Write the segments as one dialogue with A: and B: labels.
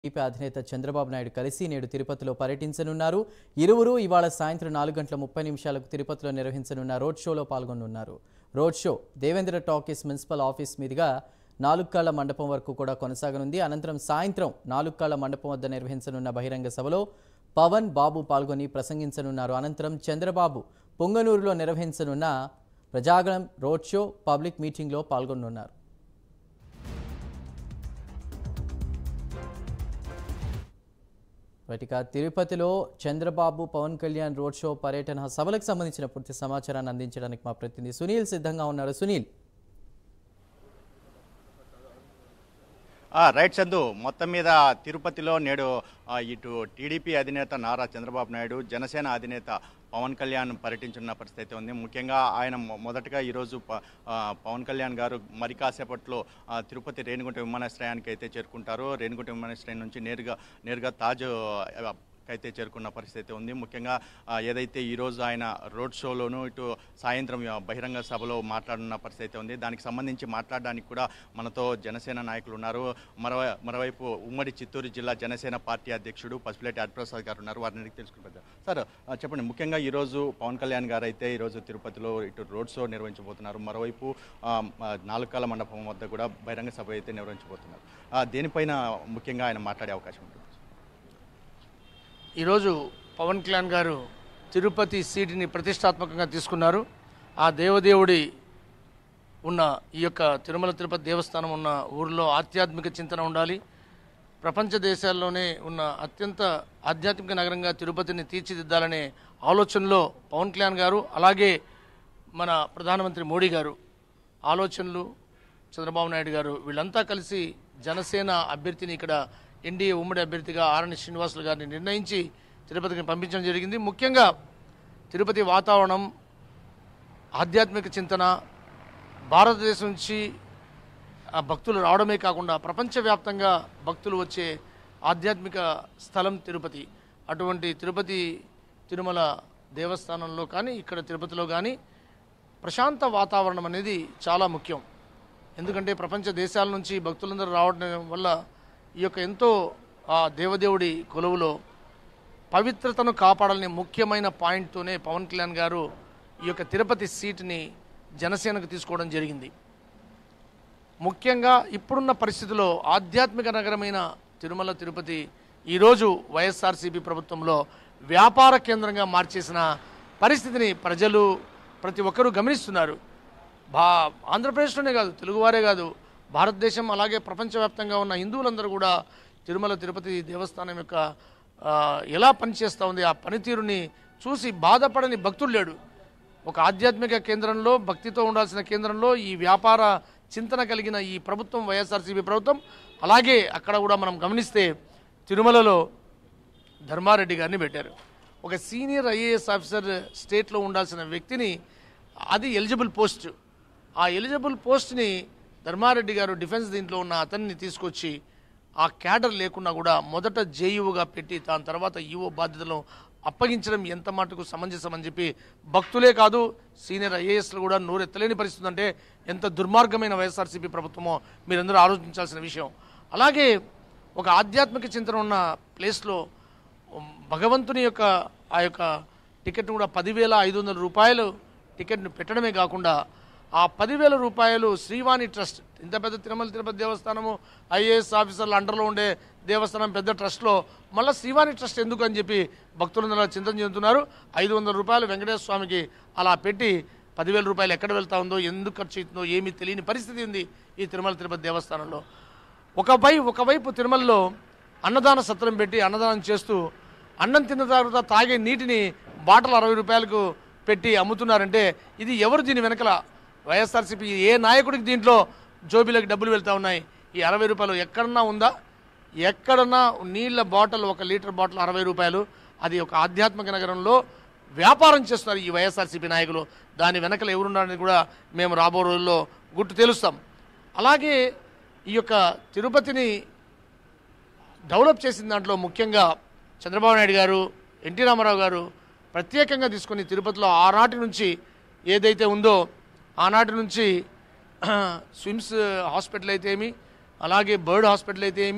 A: TP అధినేత చంద్రబాబు నాయుడు కలిసి నేడు తిరుపతిలో పర్యటించనున్నారు ఇరువురు ఇవాళ సాయంత్రం నాలుగు గంటల ముప్పై నిమిషాలకు తిరుపతిలో నిర్వహించనున్న రోడ్ షోలో పాల్గొనున్నారు road show Devendra talkies municipal office మీదుగా నాలుగు కాళ్ల మండపం వరకు కూడా కొనసాగనుంది అనంతరం సాయంత్రం నాలుగు కాళ్ల మండపం వద్ద నిర్వహించనున్న బహిరంగ సభలో పవన్ బాబు పాల్గొని ప్రసంగించనున్నారు అనంతరం చంద్రబాబు పొంగనూరులో నిర్వహించనున్న ప్రజాగణం రోడ్ షో పబ్లిక్ మీటింగ్లో పాల్గొనున్నారు ఇక తిరుపతిలో చంద్రబాబు పవన్ కళ్యాణ్ రోడ్ షో పర్యటన సభలకు సంబంధించిన పూర్తి సమాచారాన్ని అందించడానికి మా ప్రతినిధి సునీల్ సిద్ధంగా ఉన్నారు సునీల్
B: ఆ, రైట్ చందు మొత్తం మీద తిరుపతిలో నేడు ఆ, ఇటు టీడీపీ అధినేత నారా చంద్రబాబు నాయుడు జనసేన అధినేత పవన్ కళ్యాణ్ పర్యటించున్న పరిస్థితి ఉంది ముఖ్యంగా ఆయన మొ- మొదటగా ఈరోజు ప- ఆ, పవన్ కళ్యాణ్ గారు మరి కాసేపట్లో ఆ, తిరుపతి రేణిగుంట విమానాశ్రయానికి అయితే చేరుకుంటారు రేణిగుంట విమానాశ్రయం నుంచి నేరుగా నేరుగా తాజ్ ఆ, అయితే చేరుకున్న పరిస్థితి ఉంది ముఖ్యంగా ఆ, ఏదైతే ఈరోజు ఆయన రోడ్ షోలోను ఇటు సాయంత్రం ఆ, బహిరంగ సభలో మాట్లాడున్న పరిస్థితి ఉంది దానికి సంబంధించి మాట్లాడడానికి కూడా మనతో జనసేన నాయకులు ఉన్నారు మరో మరోవైపు ఉమ్మడి చిత్తూరు జిల్లా జనసేన పార్టీ అధ్యక్షుడు పసుపులేటి హరిప్రసాద్ గారు ఉన్నారు వారిని అడిగి తెలుసుకుంటారు సార్ ఆ, చెప్పండి ముఖ్యంగా ఈరోజు పవన్ కళ్యాణ్ గారు అయితే ఈరోజు తిరుపతిలో ఇటు రోడ్ షో నిర్వహించబోతున్నారు మరోవైపు ఆ, ఆ, నాలుగు కాల మండపం వద్ద కూడా బహిరంగ సభ అయితే నిర్వహించబోతున్నారు ఆ, దేనిపైన ముఖ్యంగా ఆయన మాట్లాడే అవకాశం ఉంటుంది
C: ఈరోజు పవన్ కళ్యాణ్ గారు తిరుపతి సీటుని ప్రతిష్టాత్మకంగా తీసుకున్నారు ఆ దేవదేవుడి ఉన్న ఈ యొక్క తిరుమల తిరుపతి దేవస్థానం ఉన్న ఊరిలో ఆధ్యాత్మిక చింతన ఉండాలి ప్రపంచ దేశాల్లోనే ఉన్న అత్యంత ఆధ్యాత్మిక నగరంగా తిరుపతిని తీర్చిదిద్దాలనే ఆలోచనలో పవన్ కళ్యాణ్ గారు అలాగే మన ప్రధానమంత్రి మోడీ గారు ఆలోచనలు చంద్రబాబు నాయుడు గారు వీళ్ళంతా కలిసి జనసేన అభ్యర్థిని ఇక్కడ ఎన్డీఏ ఉమ్మడి అభ్యర్థిగా ఆరణి శ్రీనివాసులు గారిని నిర్ణయించి తిరుపతికి పంపించడం జరిగింది ముఖ్యంగా తిరుపతి వాతావరణం ఆధ్యాత్మిక చింతన భారతదేశం నుంచి ఆ భక్తులు రావడమే కాకుండా ప్రపంచవ్యాప్తంగా భక్తులు వచ్చే ఆధ్యాత్మిక స్థలం తిరుపతి అటువంటి తిరుపతి తిరుమల దేవస్థానంలో కానీ ఇక్కడ తిరుపతిలో కానీ ప్రశాంత వాతావరణం అనేది చాలా ముఖ్యం ఎందుకంటే ప్రపంచ దేశాల నుంచి భక్తులందరూ రావడం వల్ల ఈ యొక్క ఎంతో ఆ దేవదేవుడి కొలువులో పవిత్రతను కాపాడాలనే ముఖ్యమైన పాయింట్తోనే పవన్ కళ్యాణ్ గారు ఈ యొక్క తిరుపతి సీట్ని జనసేనకు తీసుకోవడం జరిగింది ముఖ్యంగా ఇప్పుడున్న పరిస్థితుల్లో ఆధ్యాత్మిక నగరమైన తిరుమల తిరుపతి ఈరోజు వైఎస్ఆర్సీపీ ప్రభుత్వంలో వ్యాపార కేంద్రంగా మార్చేసిన పరిస్థితిని ప్రజలు ప్రతి ఒక్కరూ గమనిస్తున్నారు భా ఆంధ్రప్రదేశ్లోనే కాదు తెలుగువారే కాదు భారతదేశం అలాగే ప్రపంచవ్యాప్తంగా ఉన్న హిందువులందరూ కూడా తిరుమల తిరుపతి దేవస్థానం యొక్క ఆ, ఎలా పనిచేస్తూ ఉంది ఆ పనితీరుని చూసి బాధపడని భక్తుడు లేడు ఒక ఆధ్యాత్మిక కేంద్రంలో భక్తితో ఉండాల్సిన కేంద్రంలో ఈ వ్యాపార చింతన కలిగిన ఈ ప్రభుత్వం వైఎస్ఆర్సీపీ ప్రభుత్వం అలాగే అక్కడ కూడా మనం గమనిస్తే తిరుమలలో ధర్మారెడ్డి గారిని పెట్టారు ఒక సీనియర్ ఐఏఎస్ ఆఫీసర్ స్టేట్లో ఉండాల్సిన వ్యక్తిని అది ఎలిజిబుల్ పోస్ట్ ఆ ఎలిజిబుల్ పోస్ట్ని ధర్మారెడ్డి గారు డిఫెన్స్ దీంట్లో ఉన్న అతన్ని తీసుకొచ్చి ఆ క్యాడర్ లేకున్నా కూడా మొదట జేఈఓగా పెట్టి దాని తర్వాత ఈఓ బాధ్యతలను అప్పగించడం ఎంత మటుకు సమంజసం అని చెప్పి భక్తులే కాదు సీనియర్ ఐఏఎస్లు కూడా నోరెత్తలేని పరిస్థితి అంటే ఎంత దుర్మార్గమైన వైఎస్ఆర్సీపీ ప్రభుత్వమో మీరందరూ ఆలోచించాల్సిన విషయం అలాగే ఒక ఆధ్యాత్మిక చింతన ఉన్న ప్లేస్లో భగవంతుని యొక్క ఆ యొక్క టికెట్ను కూడా పదివేల ఐదు వందల రూపాయలు టికెట్ను పెట్టడమే కాకుండా ఆ పదివేల రూపాయలు శ్రీవాణి ట్రస్ట్ ఇంత పెద్ద తిరుమల తిరుపతి దేవస్థానము ఐఏఎస్ ఆఫీసర్ల అండర్లో ఉండే దేవస్థానం పెద్ద ట్రస్ట్లో మళ్ళీ శ్రీవాణి ట్రస్ట్ ఎందుకు అని చెప్పి భక్తులందరూ చింతన చెందుతున్నారు ఐదు వందల రూపాయలు వెంకటేశ్వర స్వామికి అలా పెట్టి పదివేల రూపాయలు ఎక్కడ వెళ్తా ఉందో ఎందుకు ఖర్చు అవుతుందో ఏమీ తెలియని పరిస్థితి ఉంది ఈ తిరుమల తిరుపతి దేవస్థానంలో ఒకవై ఒకవైపు తిరుమలలో అన్నదాన సత్రం పెట్టి అన్నదానం చేస్తూ అన్నం తిన్న తర్వాత తాగే నీటిని బాటలు అరవై రూపాయలకు పెట్టి అమ్ముతున్నారంటే ఇది ఎవరు దీని వెనకల వైఎస్ఆర్సీపీ ఏ నాయకుడికి దీంట్లో జోబీలకు డబ్బులు వెళ్తా ఉన్నాయి ఈ అరవై రూపాయలు ఎక్కడన్నా ఉందా ఎక్కడన్నా నీళ్ళ బాటిల్ ఒక లీటర్ బాటిల్ అరవై రూపాయలు అది ఒక ఆధ్యాత్మిక నగరంలో వ్యాపారం చేస్తున్నారు ఈ వైఎస్ఆర్సీపీ నాయకులు దాని వెనకల ఎవరున్నారని కూడా మేము రాబో రోజుల్లో గుర్తు తెలుస్తాం అలాగే ఈ యొక్క తిరుపతిని డెవలప్ చేసిన దాంట్లో ముఖ్యంగా చంద్రబాబు నాయుడు గారు ఎన్టీ రామారావు గారు ప్రత్యేకంగా తీసుకొని తిరుపతిలో ఆనాటి నుంచి ఏదైతే ఉందో ఆనాటి నుంచి స్విమ్స్ హాస్పిటల్ అయితే ఏమి అలాగే బర్డ్ హాస్పిటల్ అయితే ఏమి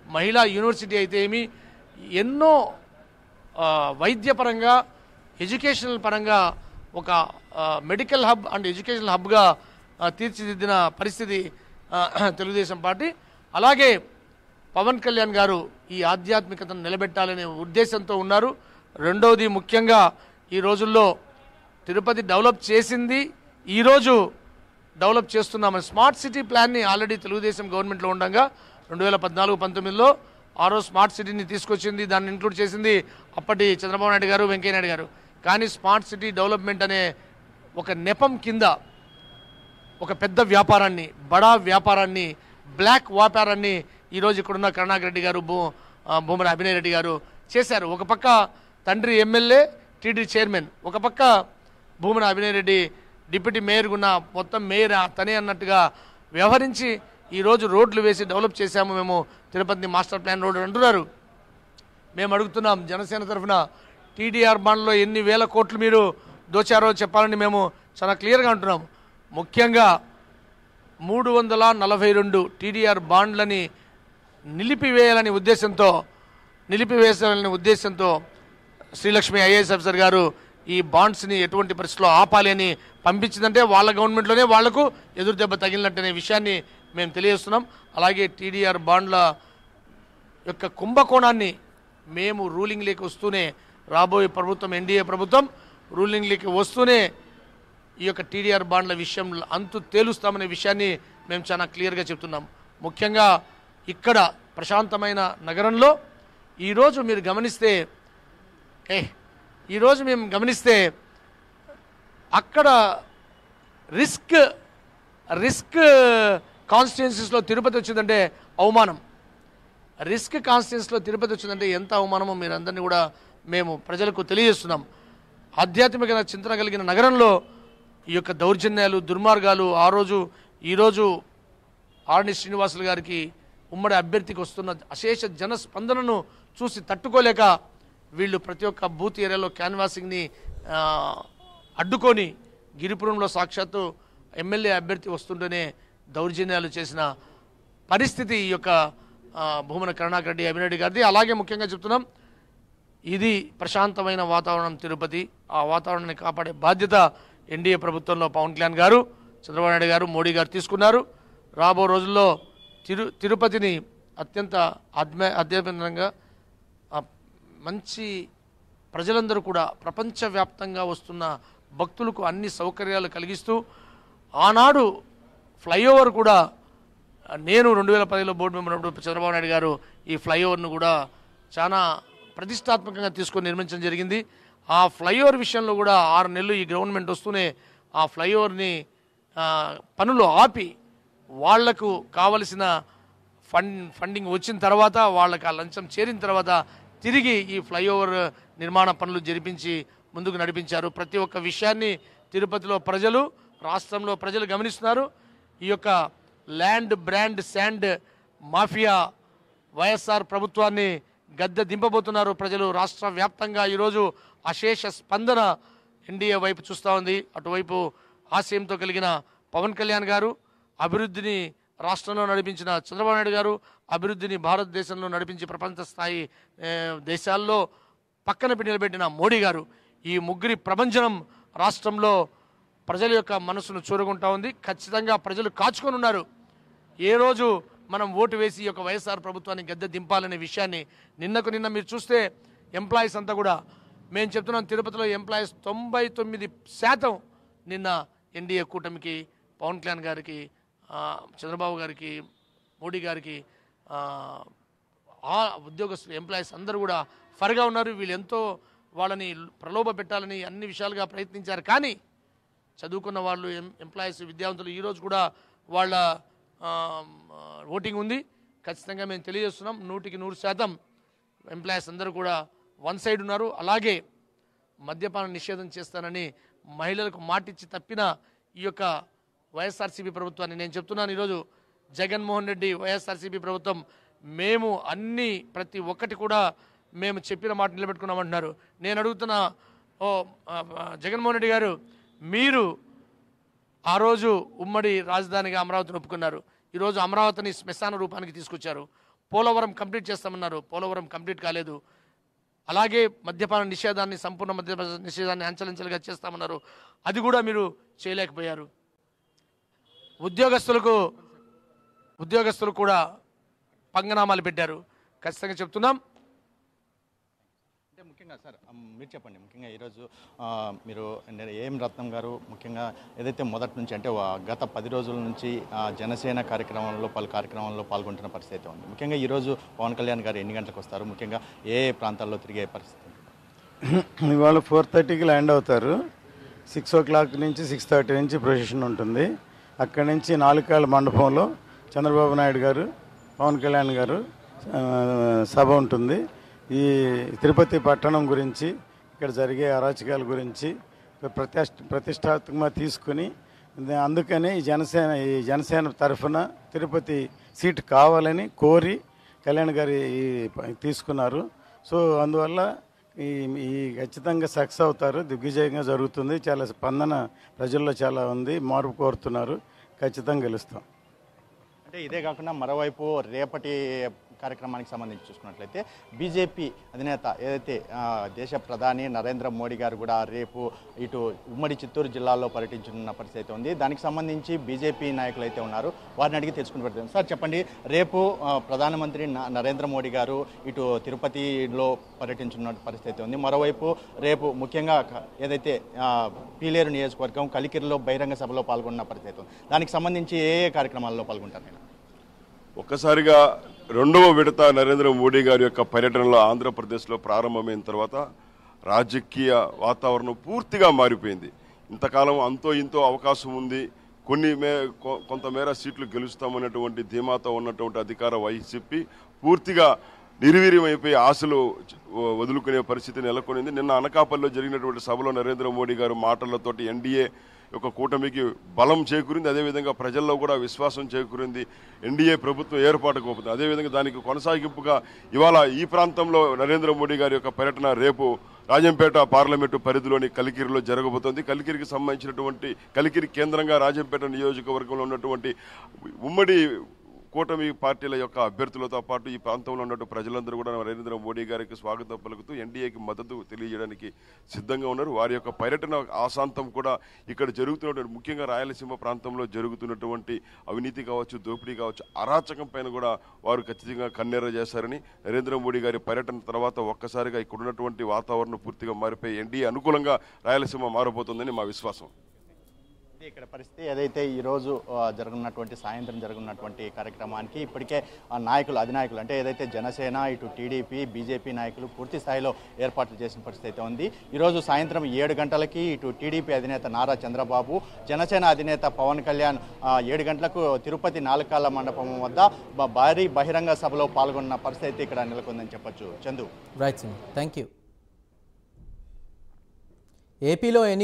C: మహిళా యూనివర్సిటీ అయితే ఏమి ఎన్నో ఆ, వైద్యపరంగా ఎడ్యుకేషనల్ పరంగా ఒక ఆ, మెడికల్ హబ్ అండ్ ఎడ్యుకేషనల్ హబ్గా ఆ, తీర్చిదిద్దిన పరిస్థితి ఆ, తెలుగుదేశం పార్టీ అలాగే పవన్ కళ్యాణ్ గారు ఈ ఆధ్యాత్మికతను నిలబెట్టాలనే ఉద్దేశంతో ఉన్నారు రెండవది ముఖ్యంగా ఈ రోజుల్లో తిరుపతి డెవలప్ చేసింది ఈరోజు డెవలప్ చేస్తున్నామని స్మార్ట్ సిటీ ప్లాన్ని ఆల్రెడీ తెలుగుదేశం గవర్నమెంట్లో ఉండగా రెండు వేల పద్నాలుగు పంతొమ్మిదిలో ఆ రోజు స్మార్ట్ సిటీని తీసుకొచ్చింది దాన్ని ఇంక్లూడ్ చేసింది అప్పటి చంద్రబాబు నాయుడు గారు వెంకయ్య నాయుడు గారు కానీ స్మార్ట్ సిటీ డెవలప్మెంట్ అనే ఒక నెపం కింద ఒక పెద్ద వ్యాపారాన్ని బడా వ్యాపారాన్ని బ్లాక్ వ్యాపారాన్ని ఈరోజు ఇక్కడున్న కరుణాకర్ రెడ్డి గారు భూ ఆ, భూమన అభినయ్ రెడ్డి గారు చేశారు ఒక పక్క తండ్రి ఎమ్మెల్యే టీడీ చైర్మన్ ఒక పక్క భూమన అభినయ్ రెడ్డి డిప్యూటీ మేయర్ ఉన్న మొత్తం మేయర్ తనే అన్నట్టుగా వ్యవహరించి ఈరోజు రోడ్లు వేసి డెవలప్ చేశాము మేము తిరుపతి మాస్టర్ ప్లాన్ రోడ్ అంటున్నారు మేము అడుగుతున్నాం జనసేన తరఫున టీడీఆర్ బాండ్లో ఎన్ని వేల కోట్లు మీరు దోచారో చెప్పాలని మేము చాలా క్లియర్గా అంటున్నాం ముఖ్యంగా మూడు వందల నలభై రెండు టీడీఆర్ బాండ్లని నిలిపివేయాలని ఉద్దేశంతో నిలిపివేయాలనే ఉద్దేశంతో శ్రీలక్ష్మి ఐఏఎస్ ఆఫీసర్ గారు ఈ బాండ్స్ని ఎటువంటి పరిస్థితుల్లో ఆపాలి అని పంపించిందంటే వాళ్ళ గవర్నమెంట్లోనే వాళ్లకు ఎదురు దెబ్బ తగిలినట్టనే విషయాన్ని మేము తెలియజేస్తున్నాం అలాగే టీడీఆర్ బాండ్ల యొక్క కుంభకోణాన్ని మేము రూలింగ్లోకి వస్తూనే రాబోయే ప్రభుత్వం ఎన్డీఏ ప్రభుత్వం రూలింగ్లోకి వస్తూనే ఈ యొక్క టీడీఆర్ బాండ్ల విషయంలో అంతు తేలుస్తామనే విషయాన్ని మేము చాలా క్లియర్గా చెప్తున్నాం ముఖ్యంగా ఇక్కడ ప్రశాంతమైన నగరంలో ఈరోజు మీరు గమనిస్తే ఏ ఈరోజు మేము గమనిస్తే అక్కడ రిస్క్ రిస్క్ కాన్స్టిట్యున్సీస్లో తిరుపతి వచ్చిందంటే అవమానం రిస్క్ కాన్స్టిట్యున్సీలో తిరుపతి వచ్చిందంటే ఎంత అవమానమో మీరు అందరినీ కూడా మేము ప్రజలకు తెలియజేస్తున్నాం ఆధ్యాత్మిక చింతన కలిగిన నగరంలో ఈ యొక్క దౌర్జన్యాలు దుర్మార్గాలు ఆ రోజు ఈరోజు ఆర్ని శ్రీనివాసులు గారికి ఉమ్మడి అభ్యర్థికి వస్తున్న అశేష జనస్పందనను చూసి తట్టుకోలేక వీళ్ళు ప్రతి ఒక్క బూత్ ఏరియాలో క్యాన్వాసింగ్ని ఆ, అడ్డుకొని గిరిపురంలో సాక్షాత్తు ఎమ్మెల్యే అభ్యర్థి వస్తుంటేనే దౌర్జన్యాలు చేసిన పరిస్థితి ఈ యొక్క ఆ, భూమన కరుణాకర్ రెడ్డి అభినరెడ్డి గారిది అలాగే ముఖ్యంగా చెప్తున్నాం ఇది ప్రశాంతమైన వాతావరణం తిరుపతి ఆ వాతావరణాన్ని కాపాడే బాధ్యత ఎన్డీఏ ప్రభుత్వంలో పవన్ కళ్యాణ్ గారు చంద్రబాబు నాయుడు గారు మోడీ గారు తీసుకున్నారు రాబో రోజుల్లో తిరు తిరుపతిని అత్యంత ఆధ్మే ఆధ్యాత్మికంగా ఆ, మంచి ప్రజలందరూ కూడా ప్రపంచవ్యాప్తంగా వస్తున్న భక్తులకు అన్ని సౌకర్యాలు కలిగిస్తూ ఆనాడు ఫ్లైఓవర్ కూడా నేను రెండు వేల పదిలో బోర్డు మెంబర్ ఉన్నప్పుడు చంద్రబాబు నాయుడు గారు ఈ ఫ్లైఓవర్ను కూడా చాలా ప్రతిష్టాత్మకంగా తీసుకొని నిర్మించడం జరిగింది ఆ ఫ్లైఓవర్ విషయంలో కూడా ఆరు నెలలు ఈ గవర్నమెంట్ వస్తూనే ఆ ఫ్లైఓవర్ని ఆ, పనులు ఆపి వాళ్లకు కావలసిన ఫండ్ ఫండింగ్ వచ్చిన తర్వాత వాళ్ళకి ఆ లంచం చేరిన తర్వాత తిరిగి ఈ ఫ్లైఓవర్ నిర్మాణ పనులు జరిపించి ముందుకు నడిపించారు ప్రతి ఒక్క విషయాన్ని తిరుపతిలో ప్రజలు రాష్ట్రంలో ప్రజలు గమనిస్తున్నారు ఈ యొక్క land brand sand mafia YSR ప్రభుత్వాన్ని గద్దె దింపబోతున్నారు ప్రజలు రాష్ట్ర వ్యాప్తంగా ఈరోజు అశేష స్పందన ఎన్డీఏ వైపు చూస్తూ ఉంది అటువైపు ఆశయంతో కలిగిన పవన్ కళ్యాణ్ గారు అభివృద్ధిని రాష్ట్రంలో నడిపించిన చంద్రబాబు నాయుడు గారు అభివృద్ధిని భారతదేశంలో నడిపించి ప్రపంచ స్థాయి ఏ, దేశాల్లో పక్కన పెట్టి నిలబెట్టిన మోడీ గారు ఈ ముగ్గురి ప్రభంజనం రాష్ట్రంలో ప్రజల యొక్క మనసును చూరగుంటా ఉంది ఖచ్చితంగా ప్రజలు కాచుకొని ఉన్నారు ఏ రోజు మనం ఓటు వేసి ఈ యొక్క వైఎస్ఆర్ ప్రభుత్వాన్ని గద్దె దింపాలనే విషయాన్ని నిన్నకు నిన్న మీరు చూస్తే ఎంప్లాయీస్ అంతా కూడా మేము చెప్తున్నాం తిరుపతిలో ఎంప్లాయీస్ తొంభై తొమ్మిది శాతం నిన్న ఎన్డీఏ కూటమికి పవన్ కళ్యాణ్ గారికి ఆ, చంద్రబాబు గారికి మోడీ గారికి ఆ, ఆ ఉద్యోగస్తులు ఎంప్లాయీస్ అందరూ కూడా ఫర్గా ఉన్నారు వీళ్ళు ఎంతో వాళ్ళని ప్రలోభ పెట్టాలని అన్ని విషయాలుగా ప్రయత్నించారు కానీ చదువుకున్న వాళ్ళు ఎం ఎంప్లాయీస్ విద్యావంతులు ఈరోజు కూడా వాళ్ళ ఆ, ఓటింగ్ ఉంది ఖచ్చితంగా మేము తెలియజేస్తున్నాం నూటికి నూరు శాతం ఎంప్లాయీస్ అందరూ కూడా వన్ సైడ్ ఉన్నారు అలాగే మద్యపాన నిషేధం చేస్తానని మహిళలకు మాటిచ్చి తప్పిన ఈ యొక్క వైఎస్ఆర్సీపీ ప్రభుత్వాన్ని నేను చెప్తున్నాను ఈరోజు జగన్మోహన్ రెడ్డి వైఎస్ఆర్సీపీ ప్రభుత్వం మేము అన్ని ప్రతి ఒక్కటి కూడా మేము చెప్పిన మాట నిలబెట్టుకున్నామంటున్నారు నేను అడుగుతున్న ఓ ఆ, ఆ, జగన్మోహన్ రెడ్డి గారు మీరు ఆ రోజు ఉమ్మడి రాజధానిగా అమరావతిని ఒప్పుకున్నారు ఈరోజు అమరావతిని శ్మశాన రూపానికి తీసుకొచ్చారు పోలవరం కంప్లీట్ చేస్తామన్నారు పోలవరం కంప్లీట్ కాలేదు అలాగే మద్యపాన నిషేధాన్ని సంపూర్ణ మద్యపాన నిషేధాన్ని అంచలంచలుగా చేస్తామన్నారు అది కూడా మీరు చేయలేకపోయారు ఉద్యోగస్తులకు ఉద్యోగస్తులు కూడా పంగనామాలు పెట్టారు ఖచ్చితంగా చెప్తున్నాం
B: అంటే ముఖ్యంగా సార్ అమ్, మీరు చెప్పండి ముఖ్యంగా ఈరోజు ఆ, మీరు నేను ఏం రత్నం గారు ముఖ్యంగా ఏదైతే మొదటి నుంచి అంటే వా- గత పది రోజుల నుంచి ఆ, జనసేన కార్యక్రమంలో పలు కార్యక్రమాల్లో పాల్గొంటున్న పరిస్థితి అయితే ఉంది ముఖ్యంగా ఈరోజు పవన్ కళ్యాణ్ గారు ఎన్ని గంటలకు వస్తారు ముఖ్యంగా ఏ ఏ ప్రాంతాల్లో తిరిగే పరిస్థితి ఉంది?
D: ఇవాళ ఫోర్ థర్టీకి ల్యాండ్ అవుతారు సిక్స్ ఓ క్లాక్ నుంచి సిక్స్ థర్టీ నుంచి ప్రొసెషన్ ఉంటుంది అక్కడి నుంచి నాలుకాళ్ళ మండపంలో చంద్రబాబు నాయుడు గారు పవన్ కళ్యాణ్ గారు ఆ, సభ ఉంటుంది ఈ తిరుపతి పట్టణం గురించి ఇక్కడ జరిగే అరాచకాల గురించి ప్రతిష్ట ప్రతిష్టాత్మకంగా తీసుకుని ద- అందుకని ఈ జనసేన ఈ జనసేన తరఫున తిరుపతి సీట్ కావాలని కోరి కళ్యాణ్ గారి ఈ ప- తీసుకున్నారు సో అందువల్ల ఈ ఈ ఖచ్చితంగా సక్సెస్ అవుతారు దిగ్విజయంగా జరుగుతుంది చాలా స్పందన ప్రజల్లో చాలా ఉంది మార్పు కోరుతున్నారు ఖచ్చితంగా గెలుస్తాం
B: అంటే ఇదే కాకుండా మరోవైపు రేపటి కార్యక్రమానికి సంబంధించి చూసుకున్నట్లయితే బీజేపీ అధినేత ఏదైతే ఆ, దేశ ప్రధాని నరేంద్ర మోడీ గారు కూడా రేపు ఇటు ఉమ్మడి చిత్తూరు జిల్లాలో పర్యటించనున్న పరిస్థితి అయితే ఉంది దానికి సంబంధించి బీజేపీ నాయకులు అయితే ఉన్నారు వారిని అడిగి తెలుసుకుని పెడతాం సార్ చెప్పండి రేపు ఆ, ప్రధానమంత్రి న- నరేంద్ర మోడీ గారు ఇటు తిరుపతిలో పర్యటించున్న పరిస్థితి అయితే ఉంది మరోవైపు రేపు ముఖ్యంగా క- ఏదైతే ఆ, పీలేరు నియోజకవర్గం కలికిరిలో బహిరంగ సభలో పాల్గొన్న పరిస్థితి ఉంది దానికి సంబంధించి ఏ ఏ కార్యక్రమాల్లో పాల్గొంటారు నేను
E: ఒక్కసారిగా రెండవ విడత నరేంద్ర మోడీ గారి యొక్క పర్యటనలో ఆంధ్రప్రదేశ్లో ప్రారంభమైన తర్వాత రాజకీయ వాతావరణం పూర్తిగా మారిపోయింది ఇంతకాలం అంతో ఇంతో అవకాశం ఉంది కొన్ని మే కొ- కొంతమేర సీట్లు గెలుస్తామన్నటువంటి ధీమాతో ఉన్నటువంటి అధికార వైసీపీ పూర్తిగా నిర్వీర్యమైపోయి ఆశలు చ- వ- వదులుకునే పరిస్థితి నెలకొనింది నిన్న అనకాపల్లిలో జరిగినటువంటి సభలో నరేంద్ర మోడీ గారు మాటలతోటి ఎన్డీఏ యొక్క కూటమికి బలం చేకూరింది అదేవిధంగా ప్రజల్లో కూడా విశ్వాసం చేకూరింది ఎన్డీఏ ప్రభుత్వం ఏర్పాటుకు ఒప్పుతుంది అదేవిధంగా దానికి కొనసాగింపుగా ఇవాళ ఈ ప్రాంతంలో నరేంద్ర మోడీ గారి యొక్క పర్యటన రేపు రాజంపేట పార్లమెంటు పరిధిలోని కలికిరిలో జరగబోతోంది కలికిరికి సంబంధించినటువంటి కలికిరి కేంద్రంగా రాజంపేట నియోజకవర్గంలో ఉన్నటువంటి ఉమ్మడి కూటమి పార్టీల యొక్క అభ్యర్థులతో పాటు ఈ ప్రాంతంలో ఉన్నటువంటి ప్రజలందరూ కూడా నరేంద్ర మోడీ గారికి స్వాగతం పలుకుతూ ఎన్డీఏకి మద్దతు తెలియజేయడానికి సిద్ధంగా ఉన్నారు వారి యొక్క పర్యటన ఆశాంతం కూడా ఇక్కడ జరుగుతున్నటువంటి ముఖ్యంగా రాయలసీమ ప్రాంతంలో జరుగుతున్నటువంటి అవినీతి కావచ్చు దోపిడీ కావచ్చు అరాచకం పైన కూడా వారు ఖచ్చితంగా కన్నెర చేశారని నరేంద్ర మోడీ గారి పర్యటన తర్వాత ఒక్కసారిగా ఇక్కడ ఉన్నటువంటి వాతావరణం పూర్తిగా మారిపోయి ఎన్డీఏ అనుకూలంగా రాయలసీమ మారబోతుందని మా విశ్వాసం
B: ఇది ఇక్కడ పరిస్థితి ఏదైతే ఈరోజు ఆ, జరగనున్నటువంటి సాయంత్రం జరగనున్నటువంటి కార్యక్రమానికి ఇప్పటికే ఆ నాయకులు అధినాయకులు అంటే ఏదైతే జనసేన ఇటు టీడీపీ బీజేపీ నాయకులు పూర్తి స్థాయిలో ఏర్పాట్లు చేసిన పరిస్థితి అయితే ఉంది ఈరోజు సాయంత్రం ఏడు గంటలకి ఇటు టీడీపీ అధినేత నారా చంద్రబాబు జనసేన అధినేత పవన్ కళ్యాణ్ ఆ, ఏడు గంటలకు తిరుపతి నాలుకాల మండపం వద్ద బ- భారీ బహిరంగ సభలో పాల్గొన్న పరిస్థితి అయితే ఇక్కడ నెలకొందని చెప్పొచ్చు చందు
A: రైట్ థ్యాంక్ యూ ఏపీలో ఎన్ని